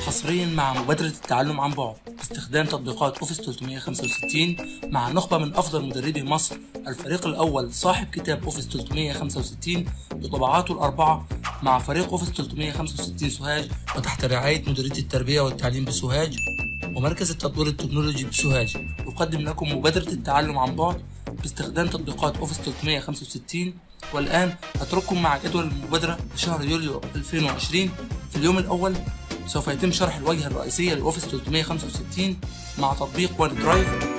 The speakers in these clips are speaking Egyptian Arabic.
حصريا مع مبادرة التعلم عن بعد باستخدام تطبيقات اوفيس 365 مع نخبة من افضل مدربي مصر الفريق الاول صاحب كتاب اوفيس 365 بطبعاته الاربعة مع فريق اوفيس 365 سوهاج وتحت رعاية مديرية التربية والتعليم بسوهاج ومركز التطوير التكنولوجي بسوهاج يقدم لكم مبادرة التعلم عن بعد باستخدام تطبيقات اوفيس 365 والآن أترككم مع جدول المبادرة لشهر يوليو 2020 في اليوم الأول سوف يتم شرح الواجهة الرئيسية لأوفيس 365 مع تطبيق وان درايف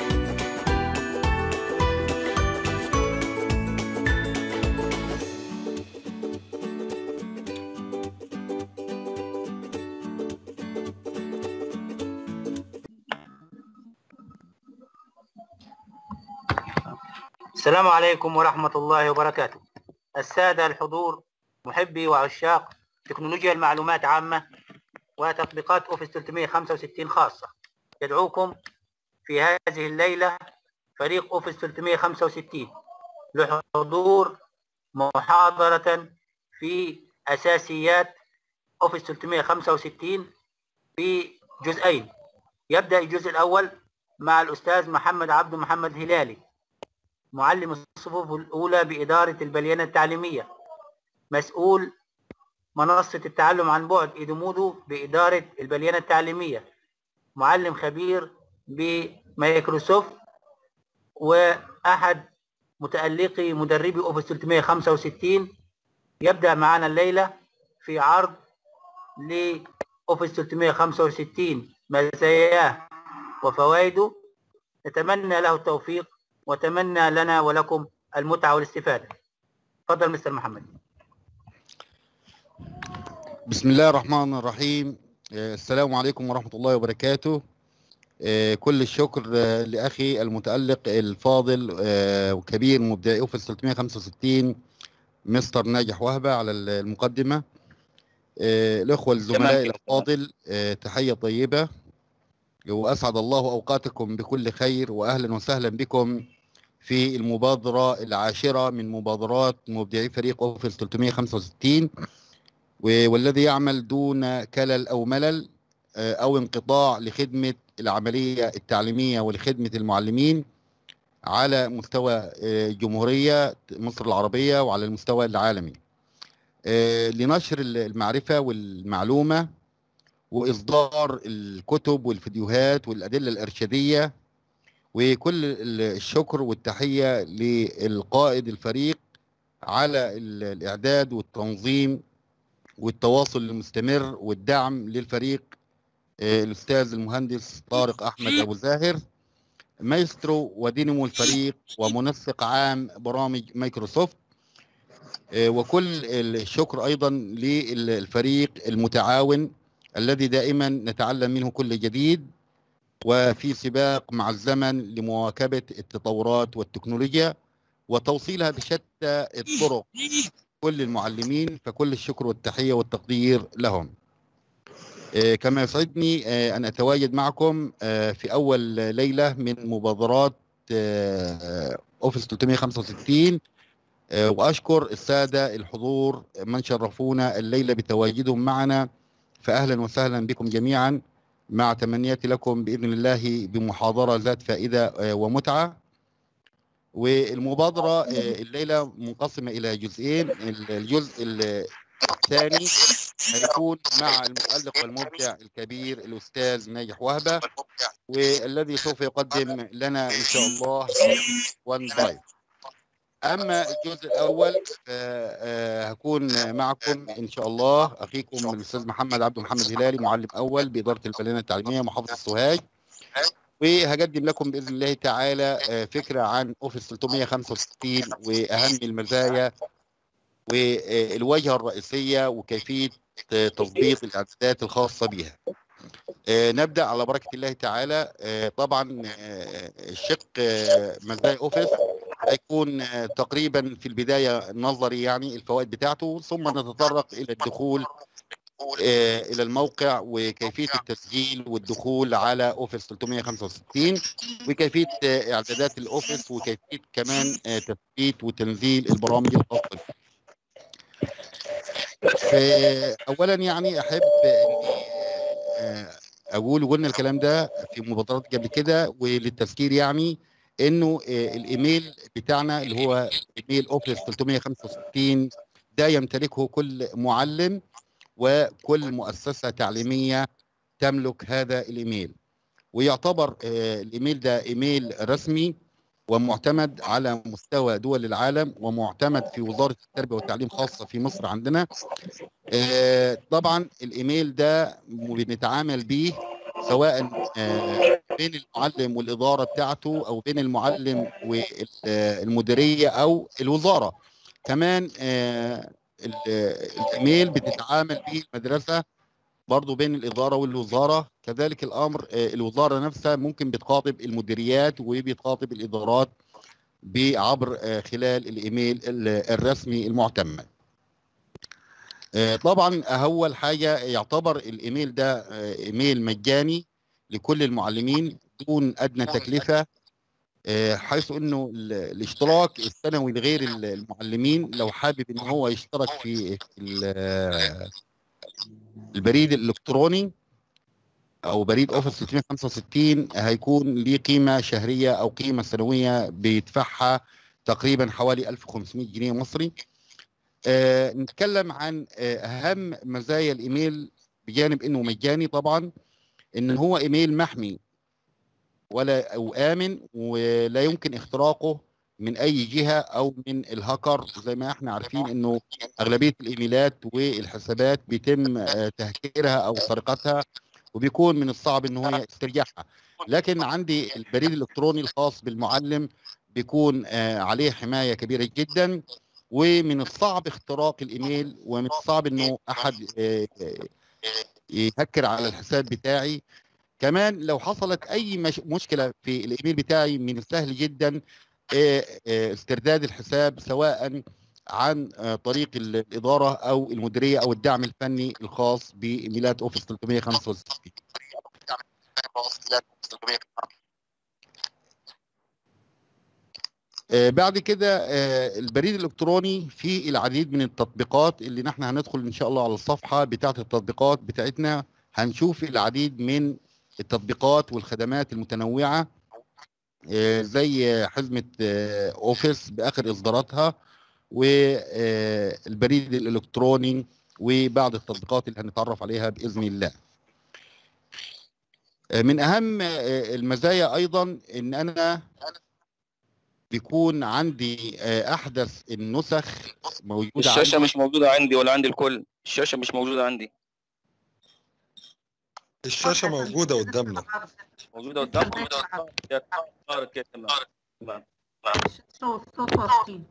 السلام عليكم ورحمة الله وبركاته السادة الحضور محبي وعشاق تكنولوجيا المعلومات عامة وتطبيقات أوفيس 365 خاصة يدعوكم في هذه الليلة فريق أوفيس 365 لحضور محاضرة في أساسيات أوفيس 365 في جزئين يبدأ الجزء الأول مع الأستاذ محمد عبد محمد هلالي معلم الصفوف الأولى بإدارة البليانة التعليمية مسؤول منصة التعلم عن بعد إيدومودو بإدارة البليانة التعليمية معلم خبير بمايكروسوفت وأحد متألقي مدربي أوفيس 365 يبدأ معنا الليلة في عرض لأوفيس 365 مزاياه وفوائده نتمنى له التوفيق وتمنى لنا ولكم المتعة والاستفادة تفضل مستر محمد بسم الله الرحمن الرحيم آه، السلام عليكم ورحمة الله وبركاته آه، كل الشكر آه، لأخي المتألق الفاضل آه، وكبير مبدع أوفيس 365 مستر ناجح وهبة على المقدمة آه، الأخوة الزملاء تمام. الأفاضل آه، تحية طيبة وأسعد الله أوقاتكم بكل خير وأهلا وسهلا بكم في المبادرة العاشرة من مبادرات مبدعي فريق أوفيس 365 و- والذي يعمل دون كلل أو ملل آه، أو انقطاع لخدمة العملية التعليمية ولخدمة المعلمين على مستوى آه، جمهورية مصر العربية وعلى المستوى العالمي آه، لنشر المعرفة والمعلومة وإصدار الكتب والفيديوهات والأدلة الإرشادية وكل ال- الشكر والتحية للقائد الفريق على ال- الإعداد والتنظيم والتواصل المستمر والدعم للفريق آه، الأستاذ المهندس طارق أحمد أبو زاهر مايسترو ودينمو الفريق ومنسق عام برامج مايكروسوفت آه، وكل الشكر أيضا للفريق المتعاون الذي دائما نتعلم منه كل جديد وفي سباق مع الزمن لمواكبة التطورات والتكنولوجيا وتوصيلها بشتى الطرق كل المعلمين فكل الشكر والتحية والتقدير لهم آه، كما يسعدني آه، أن أتواجد معكم آه، في أول ليلة من مبادرات آه، أوفيس 365 آه، وأشكر السادة الحضور من شرفونا الليلة بتواجدهم معنا فأهلا وسهلا بكم جميعا مع تمنياتي لكم بإذن الله بمحاضرة ذات فائدة آه، ومتعة والمبادرة آه، الليلة منقسمة إلى جزئين الجزء الثاني هيكون مع المؤلق والمبدع الكبير الأستاذ ناجح وهبة والذي سوف يقدم لنا إن شاء الله وان درايف أما الجزء الأول آه، آه، هكون معكم إن شاء الله أخيكم الأستاذ محمد عبد محمد هلالي معلم أول بإدارة البلدان التعليمية محافظة سوهاج وهقدم لكم باذن الله تعالى آه، فكره عن اوفيس 365 واهم المزايا والواجهه الرئيسيه وكيفيه آه، تظبيط الاعدادات الخاصه بها. آه، نبدا على بركه الله تعالى آه، طبعا آه، الشق آه، مزايا اوفيس هيكون آه، تقريبا في البدايه نظري يعني الفوائد بتاعته ثم نتطرق الى الدخول آه، الى الموقع وكيفيه التسجيل والدخول على اوفيس 365 وكيفيه آه، اعدادات الاوفيس وكيفيه كمان آه، تثبيت وتنزيل البرامج الخاصه بيه. اولا يعني احب اني آه، اقول وقلنا الكلام ده في مبادرات قبل كده وللتذكير يعني انه آه، الايميل بتاعنا اللي هو ايميل اوفيس 365 ده يمتلكه كل معلم وكل مؤسسه تعليميه تملك هذا الايميل ويعتبر آه، الايميل ده ايميل رسمي ومعتمد على مستوى دول العالم ومعتمد في وزاره التربيه والتعليم خاصه في مصر عندنا آه، طبعا الايميل ده بنتعامل بيه سواء آه، بين المعلم والاداره بتاعته او بين المعلم والمديريه او الوزاره كمان آه، ال- الايميل بتتعامل به المدرسه برضو بين الاداره والوزاره كذلك الامر آه، الوزاره نفسها ممكن بتخاطب المديريات وبتخاطب الادارات بعبر آه، خلال الايميل ال- الرسمي المعتمد آه، طبعا اول حاجه يعتبر الايميل ده آه، ايميل مجاني لكل المعلمين دون ادنى تكلفه آه، حيث انه ال- الاشتراك السنوي لغير ال- المعلمين لو حابب ان هو يشترك في ال- البريد الالكتروني او بريد اوفيس 365 هيكون ليه قيمه شهريه او قيمه سنويه بيدفعها تقريبا حوالي 1500 جنيه مصري آه نتكلم عن آه اهم مزايا الايميل بجانب انه مجاني طبعا ان هو ايميل محمي ولا او امن ولا يمكن اختراقه من اي جهه او من الهاكر زي ما احنا عارفين انه اغلبيه الايميلات والحسابات بيتم آه، تهكيرها او سرقتها وبيكون من الصعب ان هو يسترجعها لكن عندي البريد الالكتروني الخاص بالمعلم بيكون آه، عليه حمايه كبيره جدا ومن الصعب اختراق الايميل ومن الصعب انه احد آه، آه، يهكر على الحساب بتاعي كمان لو حصلت اي مش مشكله في الايميل بتاعي من السهل جدا آه، آه، استرداد الحساب سواء عن آه، طريق ال- الاداره او المديريه او الدعم الفني الخاص بايميلات اوفيس 365 آه، بعد كده آه، البريد الالكتروني فيه العديد من التطبيقات اللي نحن هندخل ان شاء الله على الصفحه بتاعه التطبيقات بتاعتنا هنشوف العديد من التطبيقات والخدمات المتنوعه آه، زي حزمه آه، اوفيس باخر اصداراتها والبريد الالكتروني وبعض التطبيقات اللي هنتعرف عليها باذن الله. آه، من اهم آه، المزايا ايضا ان انا بيكون عندي آه، احدث النسخ موجوده الشاشة عندي مش موجودة عندي ولا عند الكل الشاشة مش موجودة عندي الشاشة موجودة قدامنا موجودة قدامكم صارت كده تمام تمام صوت صوت واصلين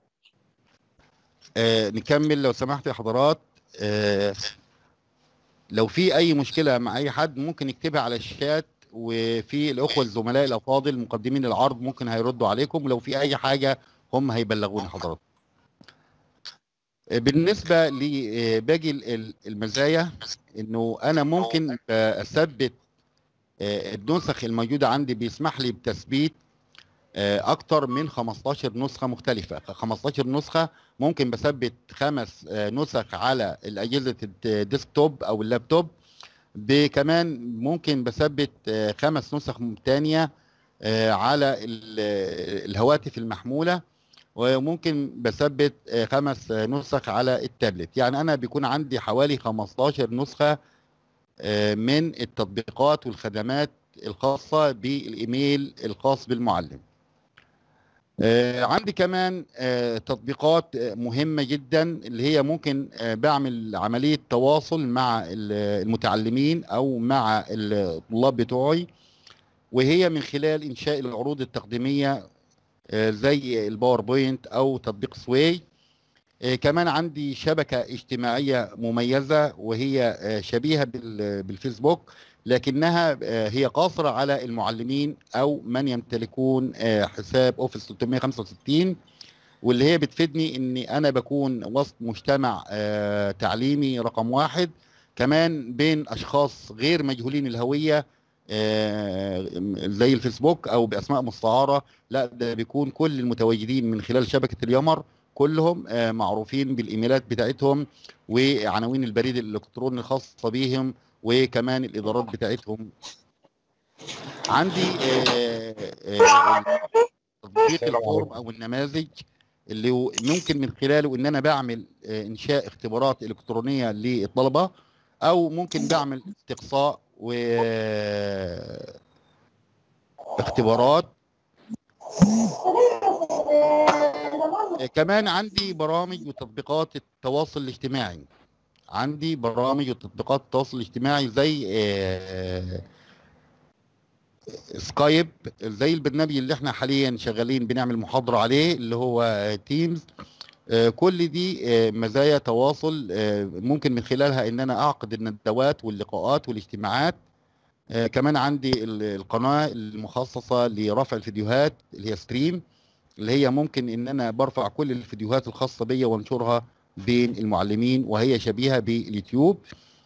آه، نكمل لو سمحت يا حضرات آه، لو في اي مشكله مع اي حد ممكن يكتبها على الشات وفي الاخوه الزملاء الافاضل مقدمين العرض ممكن هيردوا عليكم لو في اي حاجه هم هيبلغونا حضرات آه، بالنسبه لباقي ال- ال- المزايا انه انا ممكن آه، اثبت آه، النسخ الموجوده عندي بيسمح لي بتثبيت آه، اكتر من 15 نسخه مختلفه 15 نسخه ممكن بثبت خمس آه، نسخ على الاجهزه الديسكتوب او اللابتوب ب- كمان ممكن بثبت آه، خمس نسخ تانية آه، على ال- الهواتف المحموله وممكن بثبت آه، خمس آه، نسخ على التابلت يعني انا بيكون عندي حوالي 15 نسخه آه، من التطبيقات والخدمات الخاصه بالايميل الخاص بالمعلم آه، عندي كمان آه، تطبيقات آه، مهمة جدا اللي هي ممكن آه، بعمل عملية تواصل مع ال- المتعلمين أو مع الطلاب بتوعي وهي من خلال إنشاء العروض التقديمية آه، زي الباوربوينت أو تطبيق سواي آه، كمان عندي شبكة اجتماعية مميزة وهي آه، شبيهة بال- بالفيسبوك لكنها آه، هي قاصرة على المعلمين أو من يمتلكون آه، حساب أوفيس 365 واللي هي بتفيدني إني أنا بكون وسط مجتمع آه، تعليمي رقم واحد كمان بين أشخاص غير مجهولين الهوية آه، زي الفيسبوك أو بأسماء مستعارة لا ده بيكون كل المتواجدين من خلال شبكة اليمر كلهم آه، معروفين بالإيميلات بتاعتهم وعناوين البريد الإلكتروني الخاصة بيهم وكمان الادارات بتاعتهم عندي آه، آه، تطبيق الفورم او النماذج اللي هو ممكن من خلاله ان انا بعمل آه، انشاء اختبارات الكترونيه للطلبه او ممكن بعمل استقصاء و اختبارات آه، كمان عندي برامج وتطبيقات التواصل الاجتماعي عندي برامج وتطبيقات التواصل الاجتماعي زي آه، سكايب زي البرنامج اللي احنا حاليا شغالين بنعمل محاضرة عليه اللي هو تيمز كل دي آه، مزايا تواصل آه، ممكن من خلالها ان انا اعقد الندوات واللقاءات والاجتماعات آه، كمان عندي ال- القناة المخصصة لرفع الفيديوهات اللي هي ستريم اللي هي ممكن ان انا برفع كل الفيديوهات الخاصة بيا وانشرها بين المعلمين وهي شبيهة باليوتيوب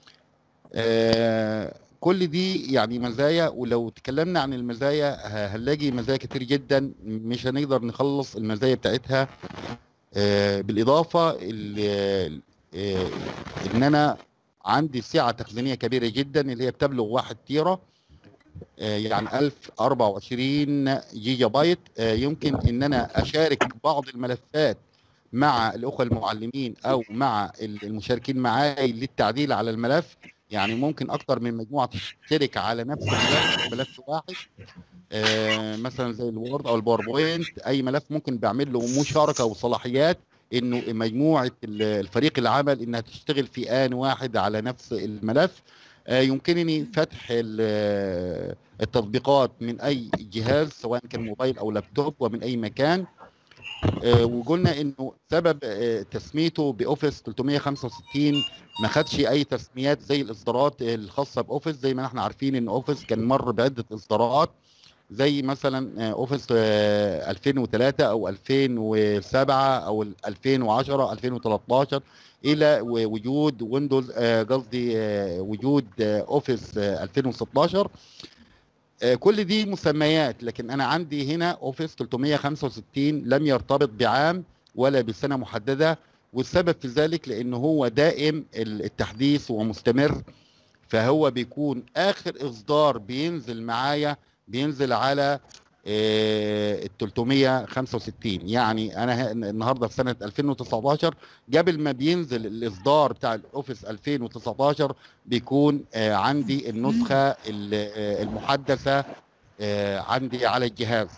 آه، كل دي يعني مزايا ولو تكلمنا عن المزايا ه- هنلاقي مزايا كتير جدا مش هنقدر نخلص المزايا بتاعتها آه، بالإضافة ال- آه، إن أنا عندي سعة تخزينية كبيرة جدا اللي هي بتبلغ واحد تيرا آه، يعني 1024 جيجا بايت آه، يمكن إن أنا أشارك بعض الملفات مع الأخوة المعلمين أو مع ال- المشاركين معاي للتعديل على الملف يعني ممكن أكتر من مجموعة تشترك على نفس الملف ملف واحد آه، مثلا زي الوورد او الباوربوينت اي ملف ممكن بعمل له مشاركه وصلاحيات انه مجموعه ال- الفريق العمل انها تشتغل في ان واحد على نفس الملف آه، يمكنني فتح ال- التطبيقات من اي جهاز سواء كان موبايل او لابتوب ومن اي مكان آه، وقلنا انه سبب آه، تسميته باوفيس 365 ما خدش اي تسميات زي الاصدارات الخاصه باوفيس زي ما احنا عارفين ان اوفيس كان مر بعده اصدارات زي مثلا آه، اوفيس آه، 2003 او 2007 او ال 2010 2013 الى و- وجود ويندوز آه، قصدي آه، وجود آه، اوفيس آه، 2016 آه، كل دي مسميات لكن انا عندي هنا اوفيس 365 لم يرتبط بعام ولا بسنه محدده والسبب في ذلك لانه هو دائم ال- التحديث ومستمر فهو بيكون اخر اصدار بينزل معايا بينزل على آه، ال 365 يعني انا ه- النهارده في سنه 2019 قبل ما بينزل الاصدار بتاع الاوفيس 2019 بيكون آه، عندي النسخه ال- آه، المحدثه آه، عندي على الجهاز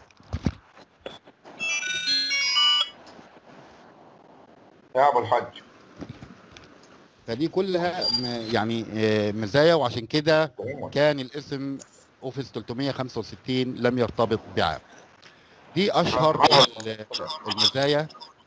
يا ابو الحج فدي كلها م- يعني آه، مزايا وعشان كده كان الاسم اوفيس 365 لم يرتبط بعام دي اشهر ال- المزايا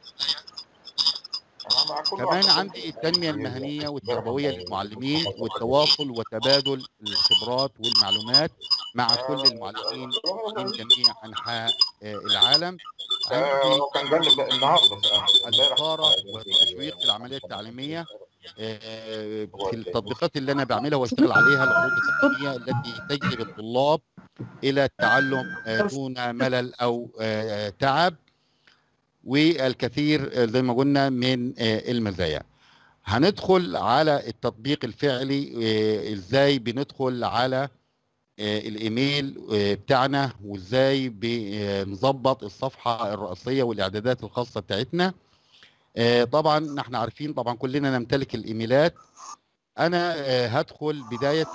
كمان عندي التنمية المهنية والتربوية للمعلمين والتواصل وتبادل الخبرات والمعلومات مع كل المعلمين من جميع أنحاء آه، العالم عندي آه، كان جنب النهارده الإدارة والتشويق في العملية التعليمية آه، في التطبيقات اللي أنا بعملها واشتغل عليها العروض التقنية التي تجذب الطلاب إلى التعلم آه، دون ملل أو آه، تعب والكثير آه، زي ما قلنا من آه، المزايا هندخل على التطبيق الفعلي آه، ازاي بندخل على آه، الايميل آه، بتاعنا وازاي بنظبط الصفحه الرئيسيه والاعدادات الخاصه بتاعتنا آه، طبعا احنا عارفين طبعا كلنا نمتلك الايميلات انا آه، هدخل بدايه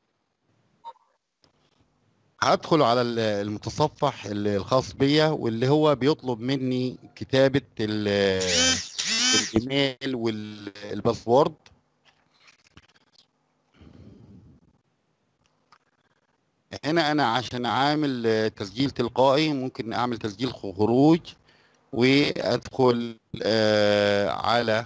هدخل على ال- المتصفح ال- الخاص بيا واللي هو بيطلب مني كتابه ال- الايميل والباسورد هنا انا عشان اعمل آه، تسجيل تلقائي ممكن اعمل تسجيل خروج وادخل آه، على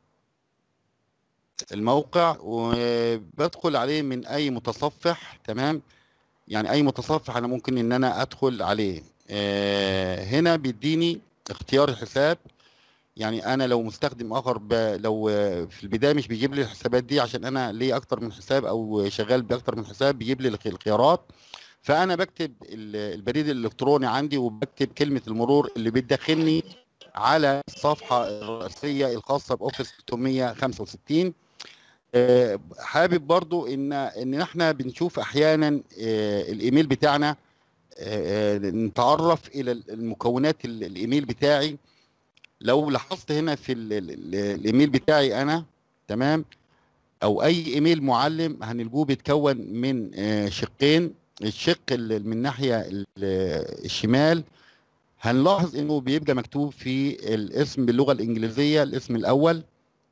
الموقع وبدخل عليه من اي متصفح تمام يعني اي متصفح انا ممكن ان انا ادخل عليه آه، هنا بيديني اختيار الحساب يعني انا لو مستخدم اخر ب... لو آه، في البدايه مش بيجيب لي الحسابات دي عشان انا لي اكتر من حساب او شغال باكتر من حساب بيجيب لي الخ- الخيارات فانا بكتب ال- البريد الالكتروني عندي وبكتب كلمه المرور اللي بتدخلني على الصفحه الرئيسيه الخاصه باوفيس 365 آه، حابب برضو ان ان احنا بنشوف احيانا آه، الايميل بتاعنا آه، آه، نتعرف الى المكونات ال- الايميل بتاعي لو لاحظت هنا في ال- ال- ال- الايميل بتاعي انا تمام او اي ايميل معلم هنلقوه بيتكون من آه، شقين الشق اللي من الناحيه ال- الشمال هنلاحظ انه بيبقى مكتوب في الاسم باللغه الانجليزيه الاسم الاول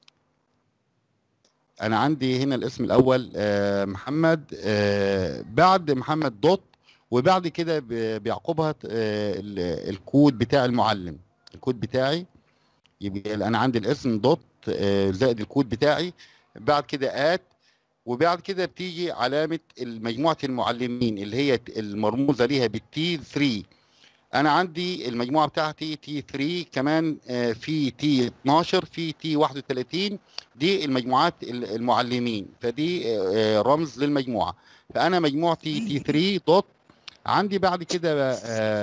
انا عندي هنا الاسم الاول آه، محمد آه، بعد محمد دوت وبعد كده ب- بيعقبها آه، ال- الكود بتاع المعلم الكود بتاعي يبقى انا عندي الاسم دوت آه، زائد الكود بتاعي بعد كده ات وبعد كده بتيجي علامة مجموعة المعلمين اللي هي ت- المرموزة ليها بالتي 3 أنا عندي المجموعة بتاعتي تي 3 كمان آه، في تي 12 في تي 31 دي المجموعات ال- المعلمين فدي آه، آه، رمز للمجموعة فأنا مجموعتي تي 3 دوت عندي بعد كده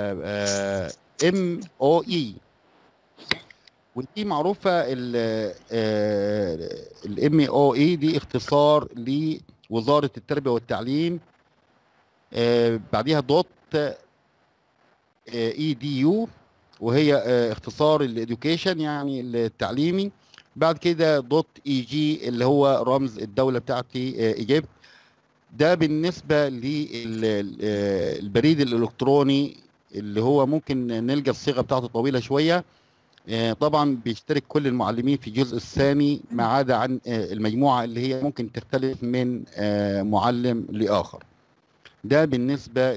ام او اي ودي معروفه الام او اي دي اختصار لوزاره التربيه والتعليم آه، بعديها دوت اي دي يو وهي آه، اختصار الاديوكيشن يعني التعليمي بعد كده دوت اي جي اللي هو رمز الدوله بتاعتي آه، ايجيبت ده بالنسبه للبريد الالكتروني اللي هو ممكن نلقى الصيغه بتاعته طويله شويه آه، طبعا بيشترك كل المعلمين في الجزء الثاني ما عدا عن آه، المجموعه اللي هي ممكن تختلف من آه، معلم لاخر ده بالنسبه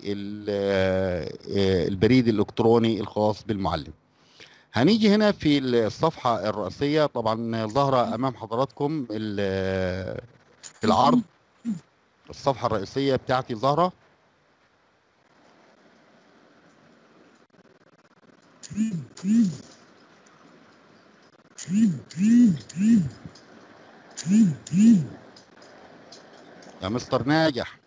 للبريد الالكتروني الخاص بالمعلم هنيجي هنا في الصفحه الرئيسيه طبعا ظاهره امام حضراتكم ال- في العرض الصفحه الرئيسيه بتاعتي ظاهره يا مستر ناجح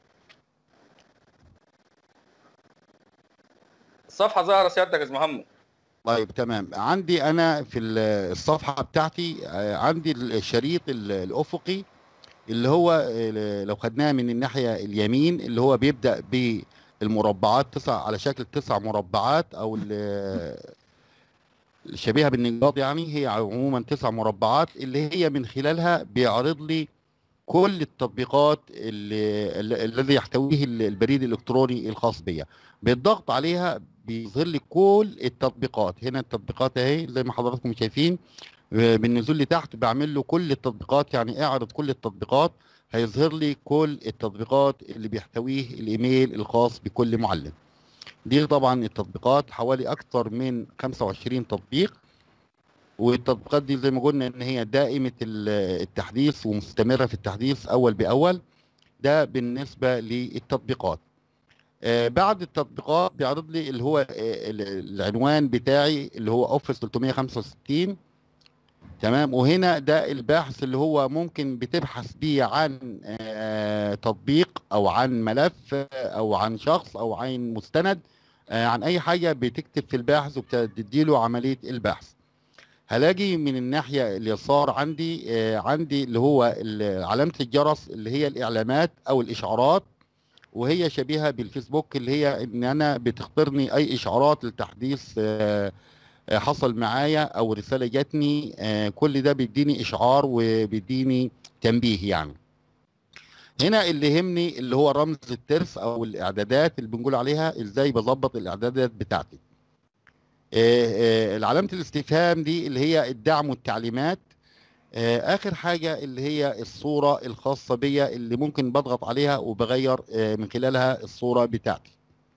الصفحه ظاهره سيادتك يا استاذ محمد طيب تمام عندي انا في ال- الصفحه بتاعتي آه، عندي الشريط ال- الافقي اللي هو آه، لو خدناه من الناحيه اليمين اللي هو بيبدا بالمربعات تسع على شكل تسع مربعات او ال- الشبيهه بالنقاط يعني هي عموما تسع مربعات اللي هي من خلالها بيعرض لي كل التطبيقات اللي ال- الذي يحتويه ال- البريد الالكتروني الخاص بيا بالضغط عليها بيظهر لي كل التطبيقات هنا التطبيقات اهي زي ما حضراتكم شايفين آه، بالنزول لتحت بعمل له كل التطبيقات يعني اعرض كل التطبيقات هيظهر لي كل التطبيقات اللي بيحتويه الايميل الخاص بكل معلم دي طبعا التطبيقات حوالي اكثر من 25 تطبيق والتطبيقات دي زي ما قلنا ان هي دائمة ال- التحديث ومستمرة في التحديث اول باول ده بالنسبة للتطبيقات آه، بعد التطبيقات بيعرض لي اللي هو آه، ال- العنوان بتاعي اللي هو اوفيس 365 تمام وهنا ده البحث اللي هو ممكن بتبحث بيه عن آه، تطبيق او عن ملف آه، او عن شخص او عن مستند آه، عن اي حاجة بتكتب في البحث وبتديله عملية البحث هلاقي من الناحية اليسار عندي آه، عندي اللي هو ال- علامة الجرس اللي هي الإعلانات أو الإشعارات وهي شبيهة بالفيسبوك اللي هي إن أنا بتخبرني أي إشعارات لتحديث آه، آه، حصل معايا أو رسالة جاتني آه، كل ده بيديني إشعار وبيديني تنبيه يعني هنا اللي يهمني اللي هو رمز الترس أو الإعدادات اللي بنقول عليها إزاي بظبط الإعدادات بتاعتي آه، آه، علامة الاستفهام دي اللي هي الدعم والتعليمات آه، آخر حاجة اللي هي الصورة الخاصة بيا اللي ممكن بضغط عليها وبغير آه، من خلالها الصورة بتاعتي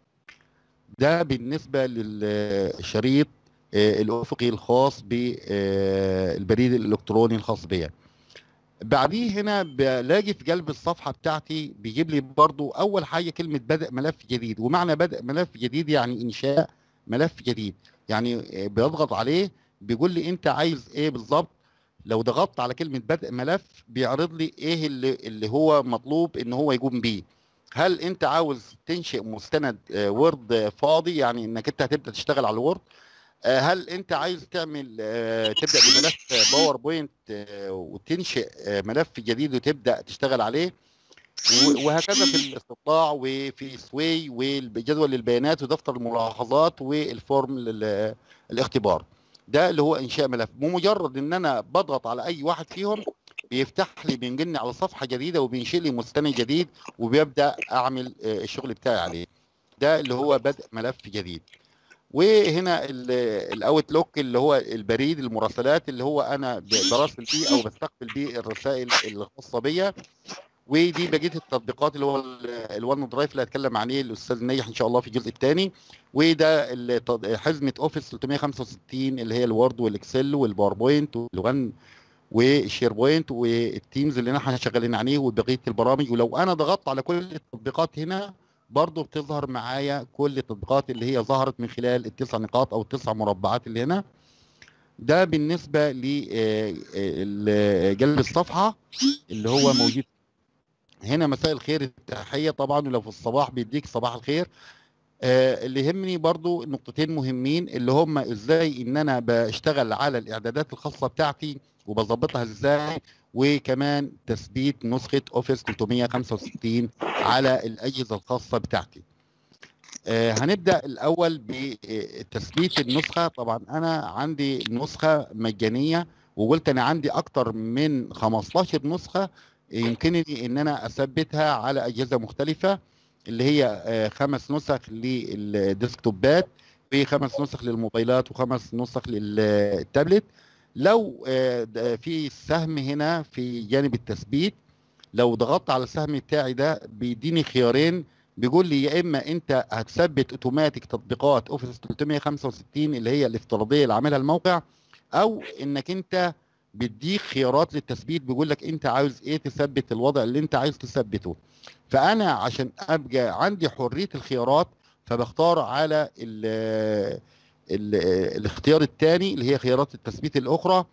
ده بالنسبة للشريط آه، الأفقي الخاص بالبريد الإلكتروني الخاص بيا بعديه هنا بلاقي في قلب الصفحة بتاعتي بيجيب لي برضو أول حاجة كلمة بدء ملف جديد ومعنى بدء ملف جديد يعني إنشاء ملف جديد يعني بيضغط عليه بيقول لي انت عايز ايه بالظبط لو ضغطت على كلمة بدء ملف بيعرض لي ايه اللي, اللي هو مطلوب ان هو يقوم بيه هل انت عاوز تنشئ مستند آه، وورد آه، فاضي يعني انك انت هتبدا تشتغل على الوورد آه، هل انت عايز تعمل آه، تبدا بملف باوربوينت آه، وتنشئ آه، ملف جديد وتبدا تشتغل عليه و- وهكذا في الاستطلاع وفي سوي وجدول البيانات ودفتر الملاحظات والفورم لل- الاختبار ده اللي هو انشاء ملف بمجرد ان انا بضغط على اي واحد فيهم بيفتح لي بينقلني على صفحه جديده وبينشئ لي مستند جديد وبيبدا اعمل آه، الشغل بتاعي عليه ده اللي هو بدء ملف جديد وهنا الاوتلوك اللي هو البريد المراسلات اللي هو انا ب- براسل بيه او بستقبل بيه الرسائل الخاصه بيا ودي بقيه التطبيقات اللي هو ال- الون درايف اللي هيتكلم عليه الاستاذ نيح ان شاء الله في الجزء الثاني وده التط- حزمه اوفيس 365 اللي هي الوورد والاكسل والباوربوينت والوان والشير بوينت والتيمز اللي احنا شغالين عليه وبقيه البرامج ولو انا ضغطت على كل التطبيقات هنا برضه بتظهر معايا كل التطبيقات اللي هي ظهرت من خلال التسع نقاط او التسع مربعات اللي هنا ده بالنسبه لجلب الصفحه اللي هو موجود هنا مساء الخير التحيه طبعا ولو في الصباح بيديك صباح الخير آه، اللي يهمني برضو نقطتين مهمين اللي هم ازاي ان انا بشتغل على الاعدادات الخاصه بتاعتي وبظبطها ازاي وكمان تثبيت نسخه اوفيس 365 على الاجهزه الخاصه بتاعتي آه، هنبدا الاول بتثبيت النسخه طبعا انا عندي نسخه مجانيه وقلت انا عندي اكتر من 15 نسخه يمكنني ان انا اثبتها على اجهزه مختلفه اللي هي آه، خمس نسخ للديسكتوبات وخمس نسخ للموبايلات وخمس نسخ للتابلت لو آه، د- في سهم هنا في جانب التثبيت لو ضغطت على السهم بتاعي ده بيديني خيارين بيقول لي يا اما انت هتثبت اوتوماتيك تطبيقات اوفيس 365 اللي هي الافتراضيه اللي عاملها الموقع او انك انت بيديك خيارات للتثبيت بيقول لك انت عاوز ايه تثبت الوضع اللي انت عايز تثبته فانا عشان ابقى عندي حريه الخيارات فبختار على ال ال الاختيار الثاني اللي هي خيارات التثبيت الاخرى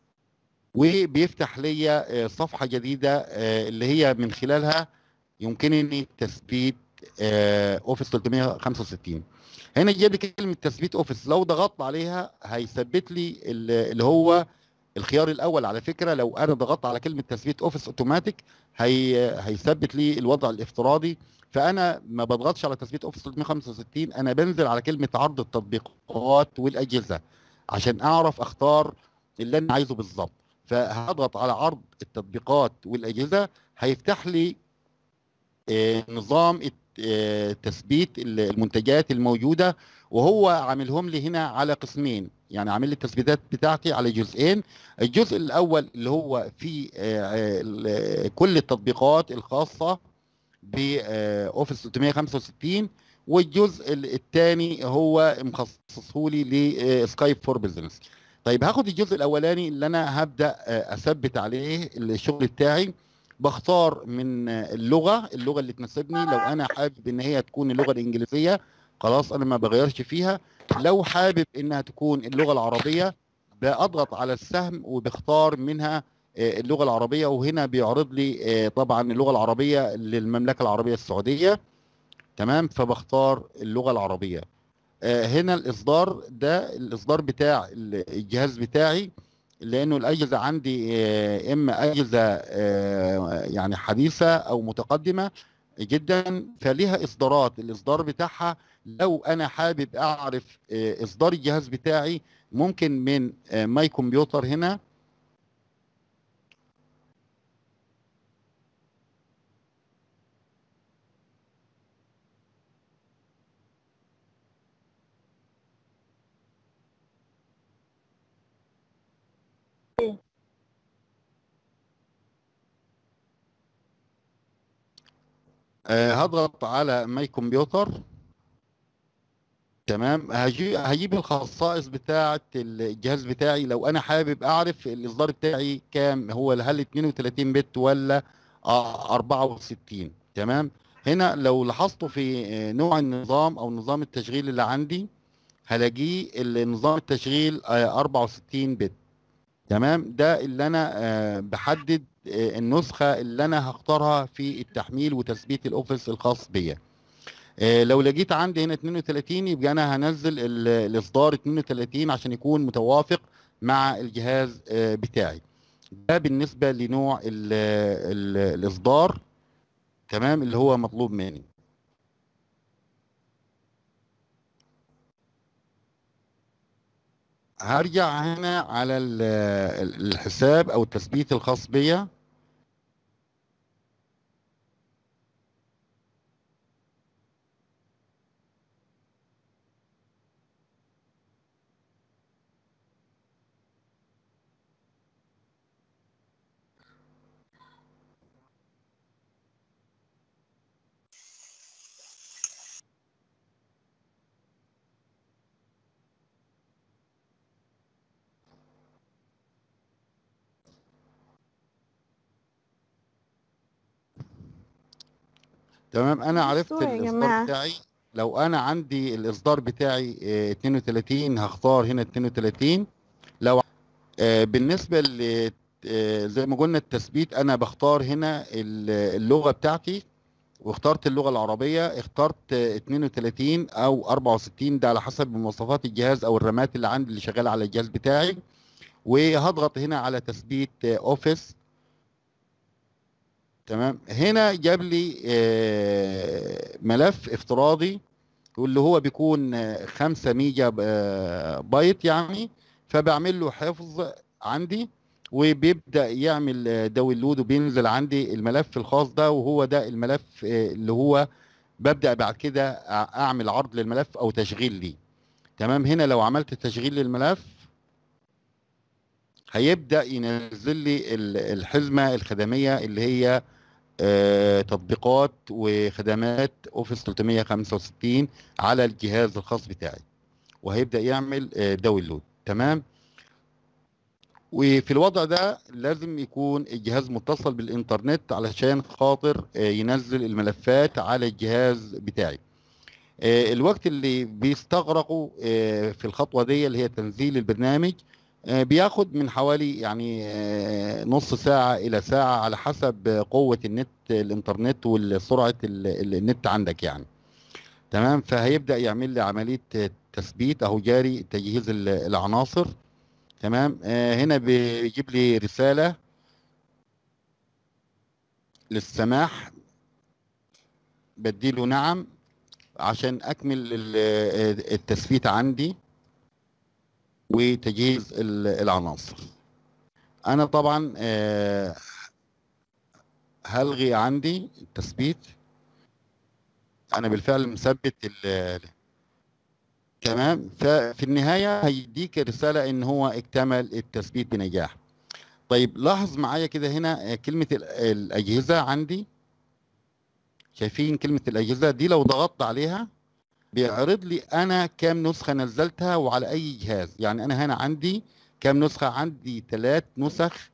وبيفتح لي آه، صفحه جديده آه، اللي هي من خلالها يمكنني تثبيت آه، اوفيس 365 هنا جايب لي كلمه تثبيت اوفيس لو ضغطت عليها هيثبت لي ال- اللي هو الخيار الاول على فكره لو انا ضغطت على كلمه تثبيت اوفيس اوتوماتيك هي هيثبت لي الوضع الافتراضي فانا ما بضغطش على تثبيت اوفيس 365 انا بنزل على كلمه عرض التطبيقات والاجهزه عشان اعرف اختار اللي انا عايزه بالظبط فهضغط على عرض التطبيقات والاجهزه هيفتح لي آه، نظام الت- آه، تثبيت ال- المنتجات الموجوده وهو عاملهم لي هنا على قسمين يعني عامل لي التثبيتات بتاعتي على جزئين الجزء الاول اللي هو في كل التطبيقات الخاصه باوفيس 365 والجزء الثاني هو مخصصه لي لسكايب فور بزنس طيب هاخد الجزء الاولاني اللي انا هبدا آه، اثبت عليه الشغل بتاعي بختار من آه، اللغه اللغه اللي تناسبني لو انا حابب ان هي تكون اللغه الانجليزيه خلاص انا ما بغيرش فيها لو حابب انها تكون اللغه العربيه بضغط على السهم وبختار منها آه، اللغه العربيه وهنا بيعرض لي آه، طبعا اللغه العربيه للمملكه العربيه السعوديه تمام فبختار اللغه العربيه آه، هنا الاصدار ده الاصدار بتاع الجهاز بتاعي لانه الاجهزه عندي آه، اما اجهزه آه، يعني حديثه او متقدمه جدا فليها اصدارات الاصدار بتاعها لو انا حابب اعرف آه، اصدار الجهاز بتاعي ممكن من آه، ماي كمبيوتر هنا آه، هضغط على ماي كمبيوتر تمام هجي- هجيب الخصائص بتاعه الجهاز بتاعي لو انا حابب اعرف الاصدار بتاعي كام هو هل 32 بت ولا آه، 64 تمام هنا لو لاحظتوا في آه، نوع النظام او نظام التشغيل اللي عندي هلاقيه النظام التشغيل آه، 64 بت تمام ده اللي انا آه، بحدد آه، النسخه اللي انا هختارها في التحميل وتثبيت الاوفيس الخاص بيا آه، لو لقيت عندي هنا 32 يبقى انا هنزل ال- الاصدار 32 عشان يكون متوافق مع الجهاز آه، بتاعي ده بالنسبه لنوع ال ال الاصدار تمام اللي هو مطلوب مني هرجع هنا على ال- ال- الحساب او التثبيت الخاص بيا تمام انا عرفت بصوا يا الاصدار جماعة. بتاعي لو انا عندي الاصدار بتاعي آه، 32 هختار هنا 32 لو آه، بالنسبه ل آه، زي ما قلنا التثبيت انا بختار هنا ال- اللغه بتاعتي واخترت اللغه العربيه اخترت آه، 32 او 64 ده على حسب مواصفات الجهاز او الرامات اللي عندي اللي شغاله على الجهاز بتاعي وهضغط هنا على تثبيت آه، اوفيس تمام هنا جاب لي آه، ملف افتراضي واللي هو بيكون آه، 5 ميجا آه، بايت يعني فبعمل له حفظ عندي وبيبدأ يعمل آه، داونلود وبينزل عندي الملف الخاص ده وهو ده الملف آه، اللي هو ببدأ بعد كده أع- اعمل عرض للملف او تشغيل ليه تمام هنا لو عملت تشغيل للملف هيبدأ ينزل لي ال- الحزمة الخدمية اللي هي آه، تطبيقات وخدمات اوفيس 365 على الجهاز الخاص بتاعي وهيبدأ يعمل آه، داونلود تمام وفي الوضع ده لازم يكون الجهاز متصل بالإنترنت علشان خاطر آه، ينزل الملفات على الجهاز بتاعي آه، الوقت اللي بيستغرقوا آه، في الخطوة دي اللي هي تنزيل البرنامج آه، بياخد من حوالي يعني آه، نص ساعة إلى ساعة على حسب آه، قوة النت الإنترنت وسرعة ال- ال- النت عندك يعني تمام فهيبدأ يعمل لي عملية آه، تثبيت أهو جاري تجهيز ال- العناصر تمام آه، هنا بيجيب لي رسالة للسماح بديله نعم عشان أكمل ال- آه، التثبيت عندي وتجهيز ال- العناصر انا طبعا آه، هلغي عندي التثبيت انا بالفعل مثبت ال- تمام ففي النهايه هيديك رساله ان هو اكتمل التثبيت بنجاح طيب لاحظ معايا كده هنا آه، كلمه ال- الاجهزه عندي شايفين كلمه الاجهزه دي لو ضغطت عليها بيعرض لي انا كام نسخه نزلتها وعلى اي جهاز يعني انا هنا عندي كام نسخه عندي ثلاث نسخ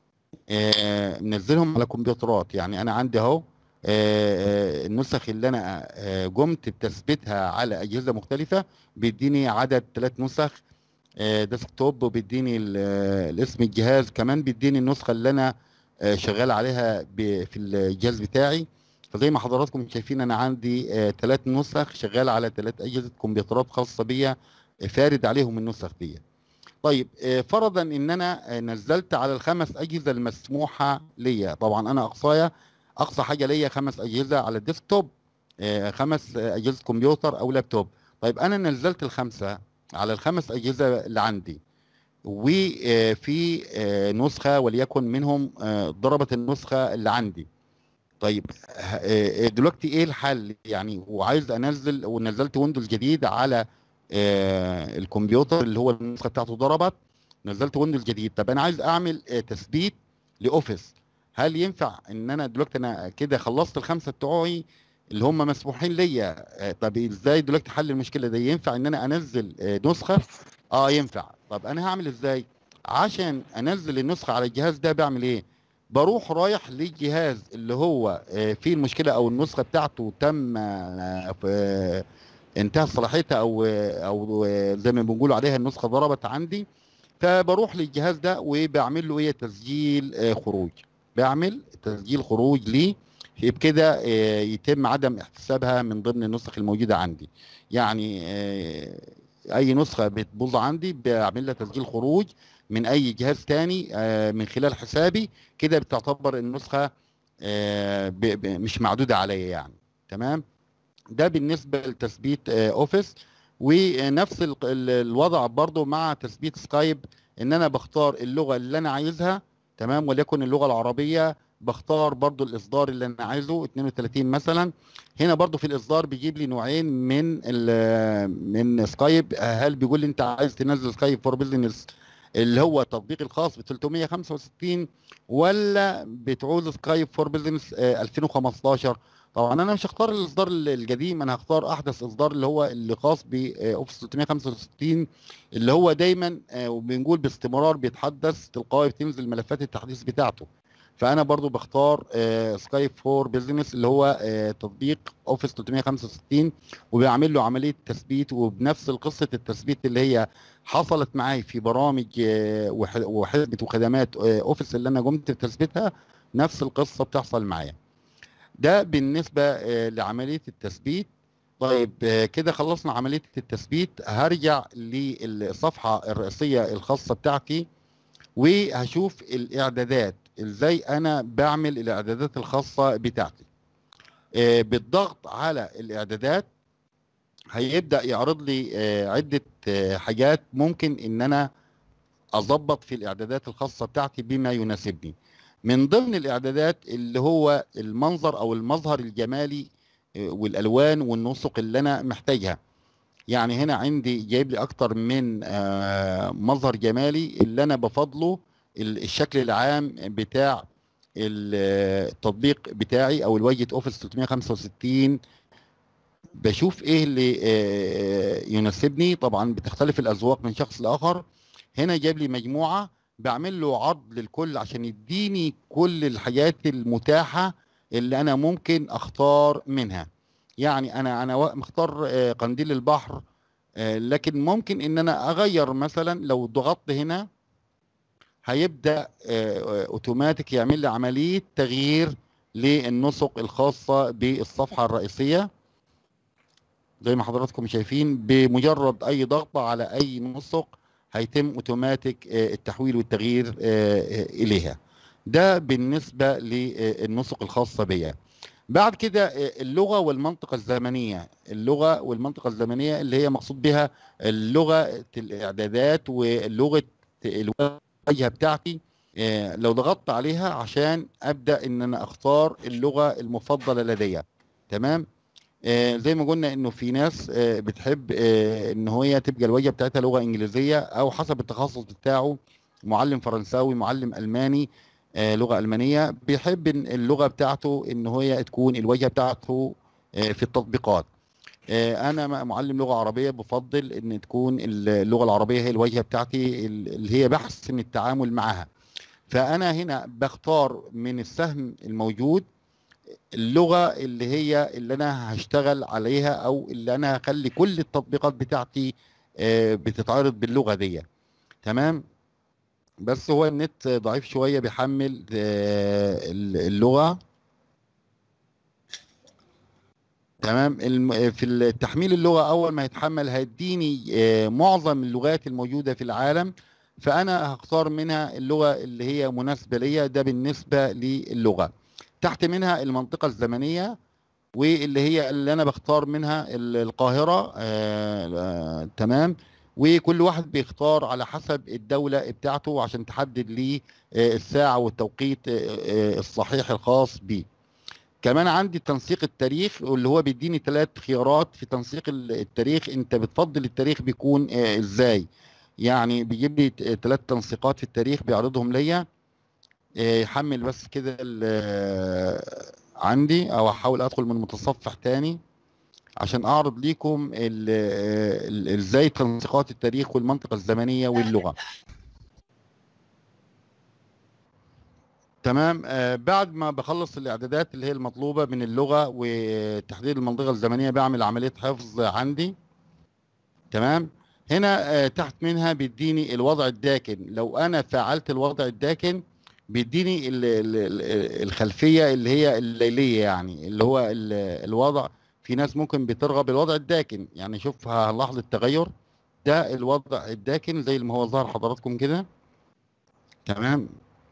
آه، منزلهم على كمبيوترات يعني انا عندي اهو آه، آه، النسخ اللي انا آه، قمت بتثبيتها على اجهزه مختلفه بيديني عدد ثلاث نسخ آه، ديسكتوب وبيديني ال- آه، الاسم الجهاز كمان بيديني النسخه اللي انا آه، شغال عليها ب- في الجهاز بتاعي فزي ما حضراتكم شايفين انا عندي ثلاث نسخ شغال على ثلاث اجهزه كمبيوترات خاصه بيا آه، فارد عليهم النسخ دي طيب آه، فرضا ان انا آه، نزلت على الخمس اجهزه المسموحه ليا طبعا انا اقصايا اقصى حاجه ليا خمس اجهزه على الديسكتوب آه، خمس آه، اجهزه كمبيوتر او لابتوب طيب انا نزلت الخمسه على الخمس اجهزه اللي عندي وفي نسخه وليكن منهم آه، ضربت النسخه اللي عندي طيب ه- آه، دلوقتي ايه الحل يعني وعايز انزل ونزلت ويندوز جديد على آه، الكمبيوتر اللي هو النسخه بتاعته ضربت نزلت ويندوز جديد طب انا عايز اعمل آه، تثبيت لاوفيس هل ينفع ان انا دلوقتي انا كده خلصت الخمسه بتوعي اللي هم مسموحين ليا آه، طب ازاي دلوقتي حل المشكله دي ينفع ان انا انزل آه، نسخه اه ينفع طب انا هعمل ازاي عشان انزل النسخه على الجهاز ده بعمل ايه بروح رايح للجهاز اللي هو آه، فيه المشكله او النسخه بتاعته تم آه، آه، انتهى صلاحيتها او او زي ما بنقول عليها النسخه ضربت عندي فبروح للجهاز ده وبعمل له ايه تسجيل آه، خروج بعمل تسجيل خروج ليه بكده آه، يتم عدم احتسابها من ضمن النسخ الموجوده عندي يعني آه، اي نسخه بتبوظ عندي بعمل لها تسجيل خروج من اي جهاز تاني آه، من خلال حسابي كده بتعتبر النسخه آه، ب- ب- مش معدوده عليا يعني تمام ده بالنسبه لتثبيت آه، اوفيس ونفس ال- ال- الوضع برضو مع تثبيت سكايب ان انا بختار اللغه اللي انا عايزها تمام وليكن اللغه العربيه بختار برضو الاصدار اللي انا عايزه 32 مثلا هنا برضو في الاصدار بيجيب لي نوعين من ال- من سكايب هل بيقول لي انت عايز تنزل سكايب فور بزنس اللي هو التطبيق الخاص ب 365 ولا بتعوز سكايب فور بزنس 2015 طبعا انا مش هختار الاصدار ال- القديم انا هختار احدث اصدار اللي هو اللي خاص باوفيس 365 اللي هو دايما آه، وبنقول باستمرار بيتحدث تلقائي بتنزل ملفات التحديث بتاعته فانا برضو بختار سكايب فور بزنس اللي هو آه، تطبيق اوفيس 365 وبيعمل له عمليه تثبيت وبنفس قصه التثبيت اللي هي حصلت معي في برامج آه، وح- وحزمه وخدمات آه، اوفيس اللي انا قمت بتثبيتها نفس القصه بتحصل معايا ده بالنسبه آه، لعمليه التثبيت طيب آه، كده خلصنا عمليه التثبيت هرجع للصفحه الرئيسيه الخاصه بتاعتي وهشوف الاعدادات ازاي انا بعمل الاعدادات الخاصه بتاعتي آه، بالضغط على الاعدادات هيبدا يعرض لي آه، عده آه، حاجات ممكن ان انا اظبط في الاعدادات الخاصه بتاعتي بما يناسبني من ضمن الاعدادات اللي هو المنظر او المظهر الجمالي آه، والالوان والنسق اللي انا محتاجها يعني هنا عندي جايب لي اكتر من آه، مظهر جمالي اللي انا بفضله ال- الشكل العام بتاع ال- التطبيق بتاعي او الواجهه اوفيس 365 بشوف ايه اللي آه، يناسبني طبعا بتختلف الاذواق من شخص لاخر هنا جايب لي مجموعه بعمل له عرض للكل عشان يديني كل الحاجات المتاحه اللي انا ممكن اختار منها يعني انا انا وا- مختار آه، قنديل البحر آه، لكن ممكن ان انا اغير مثلا لو ضغطت هنا هيبدا آه، آه، اوتوماتيك يعمل لي عمليه تغيير للنسق الخاصه بالصفحه الرئيسيه زي ما حضراتكم شايفين بمجرد اي ضغطه على اي نسق هيتم اوتوماتيك آه، التحويل والتغيير آه، آه، اليها ده بالنسبه للنسق الخاصه بيا بعد كده آه، اللغه والمنطقه الزمنيه اللغه والمنطقه الزمنيه اللي هي مقصود بها اللغه الاعدادات ولغه الواجهه بتاعتي آه، لو ضغطت عليها عشان ابدا ان انا اختار اللغه المفضله لدي تمام آه، زي ما قلنا انه في ناس آه، بتحب آه، ان هي تبقى الواجهه بتاعتها لغه انجليزيه او حسب التخصص بتاعه معلم فرنساوي معلم الماني آه، لغه المانيه بيحب إن اللغه بتاعته ان هي تكون الواجهه بتاعته آه، في التطبيقات آه، انا م- معلم لغه عربيه بفضل ان تكون اللغه العربيه هي الواجهه بتاعتي ال- اللي هي بحسن التعامل معها فانا هنا بختار من السهم الموجود اللغه اللي هي اللي انا هشتغل عليها او اللي انا هخلي كل التطبيقات بتاعتي آه، بتتعرض باللغه دي تمام بس هو النت ضعيف شويه بيحمل آه، اللغه تمام الم- في التحميل اللغه اول ما يتحمل هيديني آه، معظم اللغات الموجوده في العالم فانا هختار منها اللغه اللي هي مناسبه ليا ده بالنسبه للغه تحت منها المنطقه الزمنيه واللي هي اللي انا بختار منها ال- القاهره آه آه تمام وكل واحد بيختار على حسب الدوله بتاعته عشان تحدد ليه آه الساعه والتوقيت آه آه الصحيح الخاص بيه كمان عندي تنسيق التاريخ واللي هو بيديني ثلاث خيارات في تنسيق ال- التاريخ انت بتفضل التاريخ بيكون آه، ازاي يعني بيجيب لي ثلاث تنسيقات في التاريخ بيعرضهم ليا آه، يحمل بس كده ال- آه، عندي او احاول ادخل من متصفح تاني عشان اعرض ليكم ال- آه، ال- ازاي تنسيقات التاريخ والمنطقة الزمنية واللغة تمام آه بعد ما بخلص الاعدادات اللي هي المطلوبه من اللغه وتحديد المنطقه الزمنيه بعمل عمليه حفظ عندي تمام هنا آه تحت منها بيديني الوضع الداكن لو انا فعلت الوضع الداكن بيديني ال- ال- ال- الخلفيه اللي هي الليليه يعني اللي هو ال- الوضع في ناس ممكن بترغب الوضع الداكن يعني شوف هنلاحظ التغير ده الوضع الداكن زي ما هو ظهر حضراتكم كده تمام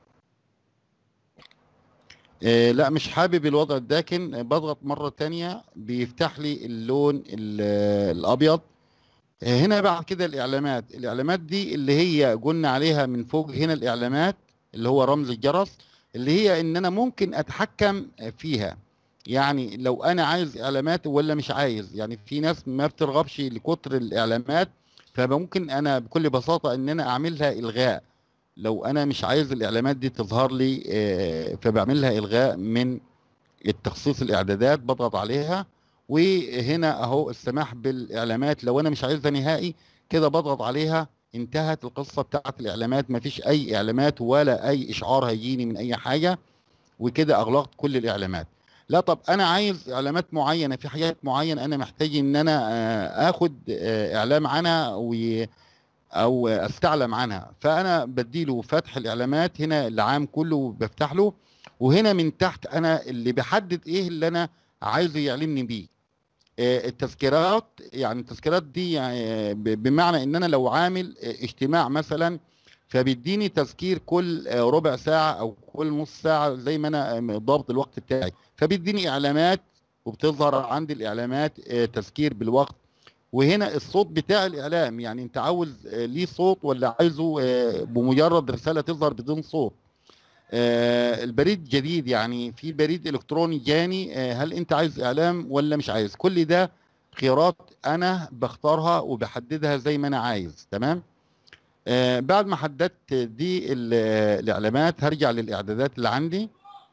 آه لا مش حابب الوضع الداكن آه، بضغط مرة تانية بيفتح لي اللون ال- الأبيض آه، هنا بعد كده الإعلامات الإعلامات دي اللي هي قلنا عليها من فوق هنا الإعلامات اللي هو رمز الجرس اللي هي إن أنا ممكن أتحكم فيها يعني لو أنا عايز إعلامات ولا مش عايز يعني في ناس ما بترغبش لكتر الإعلامات فممكن أنا بكل بساطة إن أنا أعملها إلغاء لو انا مش عايز الاعلامات دي تظهر لي آه، فبعملها الغاء من التخصيص الاعدادات بضغط عليها وهنا اهو السماح بالاعلامات لو انا مش عايزها نهائي كده بضغط عليها انتهت القصه بتاعت الاعلامات مفيش اي اعلامات ولا اي اشعار هيجيني من اي حاجه وكده اغلقت كل الاعلامات لا طب انا عايز اعلامات معينه في حاجات معينه انا محتاج ان انا آه، اخد آه، اعلام عنها وي او استعلم عنها فانا بديله فتح الاعلامات هنا العام كله بفتح له وهنا من تحت انا اللي بحدد ايه اللي انا عايزه يعلمني بيه آه، التذكيرات يعني التذكيرات دي يعني ب- بمعنى ان انا لو عامل آه، اجتماع مثلا فبيديني تذكير كل آه، ربع ساعة او كل نص ساعة زي ما انا آه، ضابط الوقت بتاعي فبيديني اعلانات وبتظهر عندي الاعلانات آه، تذكير بالوقت وهنا الصوت بتاع الاعلام يعني انت عاوز آه، ليه صوت ولا عايزه آه، بمجرد رسالة تظهر بدون صوت آه، البريد جديد يعني في بريد الكتروني جاني آه، هل انت عايز اعلام ولا مش عايز كل ده خيارات انا بختارها وبحددها زي ما انا عايز تمام آه، بعد ما حددت دي ال- الاعلامات هرجع للاعدادات اللي عندي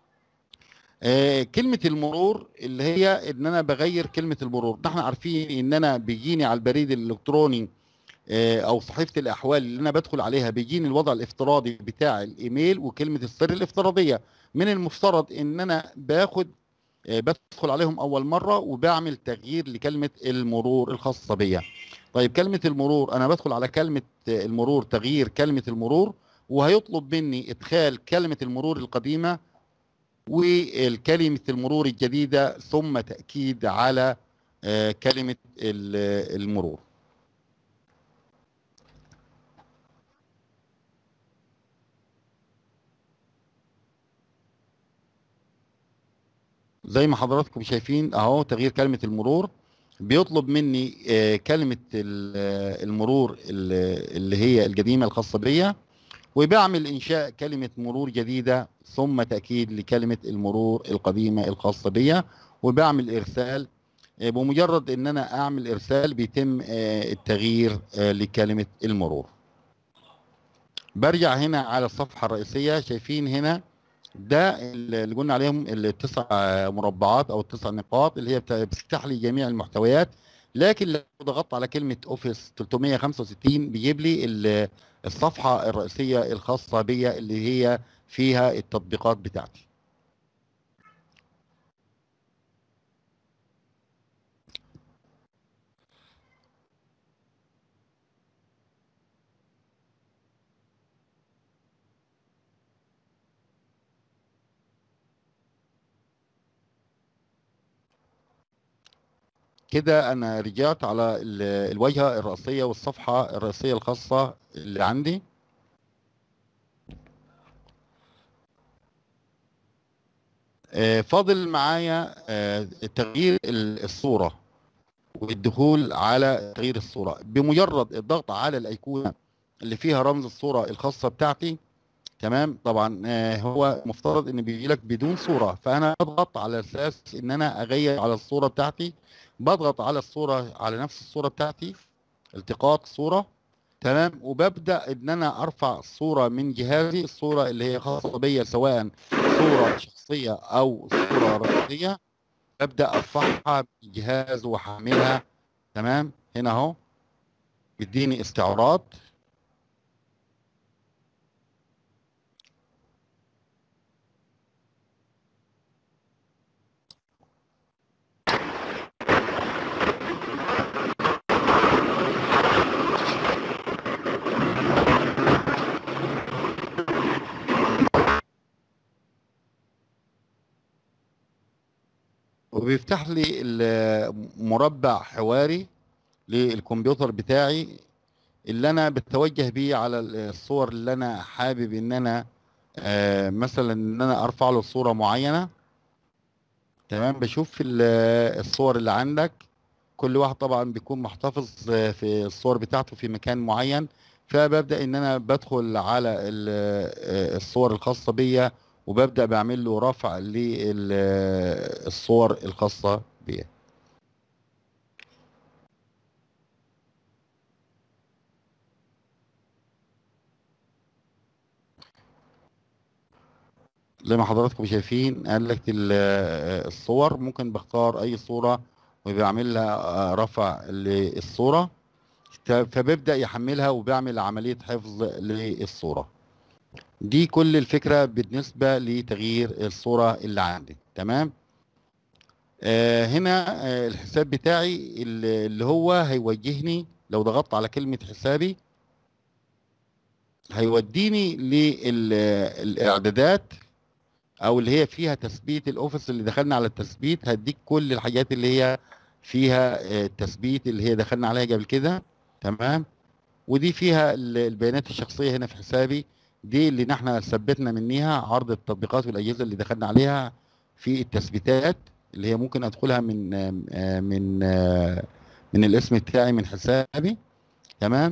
آه، كلمة المرور اللي هي ان انا بغير كلمة المرور نحن عارفين ان انا بيجيني على البريد الالكتروني آه، او صحيفه الاحوال اللي انا بدخل عليها بيجيني الوضع الافتراضي بتاع الايميل وكلمه السر الافتراضيه من المفترض ان انا باخد آه، بدخل عليهم اول مره وبعمل تغيير لكلمه المرور الخاصه بيا طيب كلمه المرور انا بدخل على كلمه آه، المرور تغيير كلمه المرور وهيطلب مني ادخال كلمه المرور القديمه والكلمه المرور الجديده ثم تاكيد على آه، كلمه ال- المرور زي ما حضراتكم شايفين اهو تغيير كلمة المرور بيطلب مني آه، كلمة ال- آه، المرور ال- اللي هي القديمة الخاصة بيا وبعمل إنشاء كلمة مرور جديدة ثم تأكيد لكلمة المرور القديمة الخاصة بيا وبعمل إرسال آه، بمجرد إن أنا أعمل إرسال بيتم آه، التغيير آه، لكلمة المرور برجع هنا على الصفحة الرئيسية شايفين هنا ده اللي قلنا عليهم التسع مربعات او التسع نقاط اللي هي بت- بتفتح لي جميع المحتويات لكن لو ضغطت على كلمه اوفيس 365 بيجيب لي ال- الصفحه الرئيسيه الخاصه بيا اللي هي فيها التطبيقات بتاعتي كده انا رجعت على ال- الواجهه الرئيسيه والصفحه الرئيسيه الخاصه اللي عندي آه، فاضل معايا آه، تغيير ال- الصوره والدخول على تغيير الصوره بمجرد الضغط على الايقونه اللي فيها رمز الصوره الخاصه بتاعتي تمام طبعا آه، هو مفترض ان بيجي لك بدون صوره فانا اضغط على اساس ان انا اغير على الصوره بتاعتي بضغط على الصوره على نفس الصوره بتاعتي التقاط صوره تمام وببدا ان انا ارفع صوره من جهازي الصوره اللي هي خاصه بيا سواء صوره شخصيه او صوره رئيسيه ببدا ارفعها من الجهاز واحملها تمام هنا اهو بيديني استعراض وبيفتح لي ال- مربع حواري للكمبيوتر بتاعي اللي انا بتوجه بيه على الصور اللي انا حابب ان انا آه، مثلا ان انا ارفع له صورة معينة تمام بشوف ال- الصور اللي عندك كل واحد طبعا بيكون محتفظ آه، في الصور بتاعته في مكان معين فببدأ ان انا بدخل على ال- آه، الصور الخاصة بيا وببدأ بعمل له رفع للصور الخاصة بيا زي ما حضراتكم شايفين قال لك ال- الصور ممكن بختار اي صورة وبعمل لها رفع للصورة ف- فببدأ يحملها وبعمل عملية حفظ للصورة دي كل الفكرة بالنسبة لتغيير الصورة اللي عندي تمام آه هنا آه الحساب بتاعي اللي اللي هو هيوجهني لو ضغطت على كلمة حسابي هيوديني للإعدادات او اللي هي فيها تثبيت الاوفيس اللي دخلنا على التثبيت هديك كل الحاجات اللي هي فيها آه، التثبيت اللي هي دخلنا عليها قبل كده تمام ودي فيها ال- البيانات الشخصيه هنا في حسابي دي اللي نحن ثبتنا منيها عرض التطبيقات والاجهزه اللي دخلنا عليها في التثبيتات اللي هي ممكن ادخلها من آه، آه، من آه، من الاسم بتاعي من حسابي تمام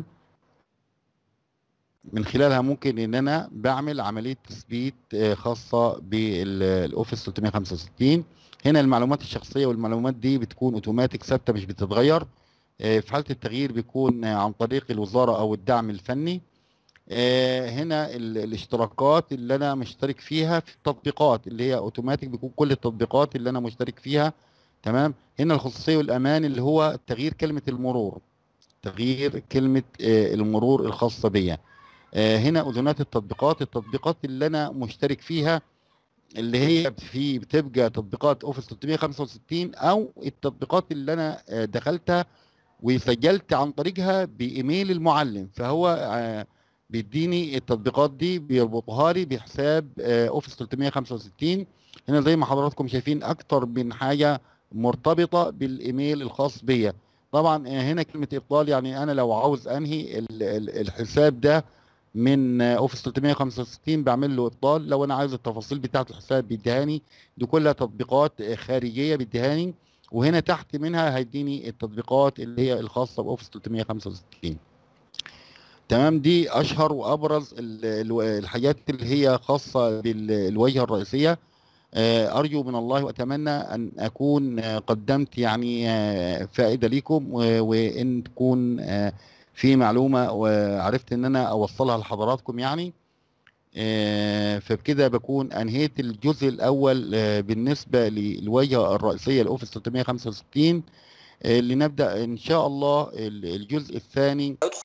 من خلالها ممكن ان انا بعمل عمليه تثبيت آه، خاصه بالاوفيس 365 هنا المعلومات الشخصيه والمعلومات دي بتكون اوتوماتيك ثابته مش بتتغير آه، في حاله التغيير بيكون آه، عن طريق الوزاره او الدعم الفني آه، هنا ال- الاشتراكات اللي انا مشترك فيها في التطبيقات اللي هي اوتوماتيك بيكون كل التطبيقات اللي انا مشترك فيها تمام هنا الخصوصيه والامان اللي هو تغيير كلمه المرور تغيير كلمه آه، المرور الخاصه بيا آه، هنا اذونات التطبيقات التطبيقات اللي انا مشترك فيها اللي هي في بتبقى تطبيقات اوفيس 365 او التطبيقات اللي انا آه، دخلتها وسجلت عن طريقها بايميل المعلم فهو آه، بيديني التطبيقات دي بيربطها لي بحساب آه، اوفيس 365 هنا زي ما حضراتكم شايفين اكتر من حاجه مرتبطه بالايميل الخاص بيا طبعا آه، هنا كلمه ابطال يعني انا لو عاوز انهي ال- ال- الحساب ده من اوفيس 365 بعمل له ابطال لو انا عايز التفاصيل بتاعه الحساب بيديهاني دي كلها تطبيقات خارجيه بيديهاني وهنا تحت منها هيديني التطبيقات اللي هي الخاصه باوفيس 365 تمام دي اشهر وابرز ال- ال- الحاجات اللي هي خاصه بالواجهه الرئيسيه آه، ارجو من الله واتمنى ان اكون آه، قدمت يعني آه، فائده ليكم و- وان تكون آه، في معلومه وعرفت ان انا اوصلها لحضراتكم يعني آه، فبكده بكون انهيت الجزء الاول آه، بالنسبه للواجهه الرئيسيه لاوفيس 365 آه، لنبدا ان شاء الله ال- الجزء الثاني